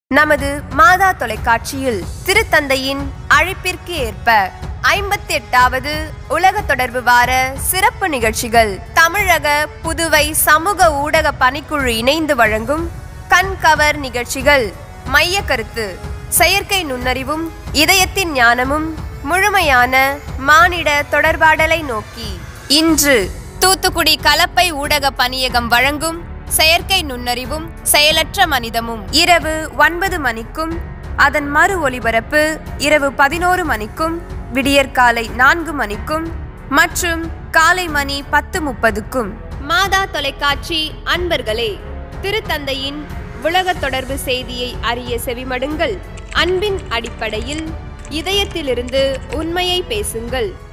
நமது மாதா தொலைக்காட்சியில் திருத்தந்தையின் அழைப்பிற்கு ஏற்ப ஐம்பத்தி எட்டாவது உலக தொடர்பு வார சிறப்பு நிகழ்ச்சிகள் தமிழக புதுவை சமூக ஊடக பணிக்குழு இணைந்து வழங்கும் கண்கவர் நிகழ்ச்சிகள் மைய கருத்து செயற்கை நுண்ணறிவும் இதயத்தின் ஞானமும் முழுமையான மானிட தொடர்பாடலை நோக்கி இன்று தூத்துக்குடி கலப்பை ஊடக பணியகம் வழங்கும் செயற்கை நுண்ணறிவும் செயலற்ற மனிதமும் இரவு ஒன்பது மணிக்கும் அதன் மறு ஒலிபரப்பு இரவு பதினோரு மணிக்கும் விடியற்காலை நான்கு மணிக்கும் மற்றும் காலை மணி பத்து முப்பதுக்கும் மாதா தொலைக்காட்சி அன்பர்களே திருத்தந்தையின் உலக தொடர்பு செய்தியை அறிய செவிமடுங்கள் அன்பின் அடிப்படையில் இதயத்திலிருந்து உண்மையை பேசுங்கள்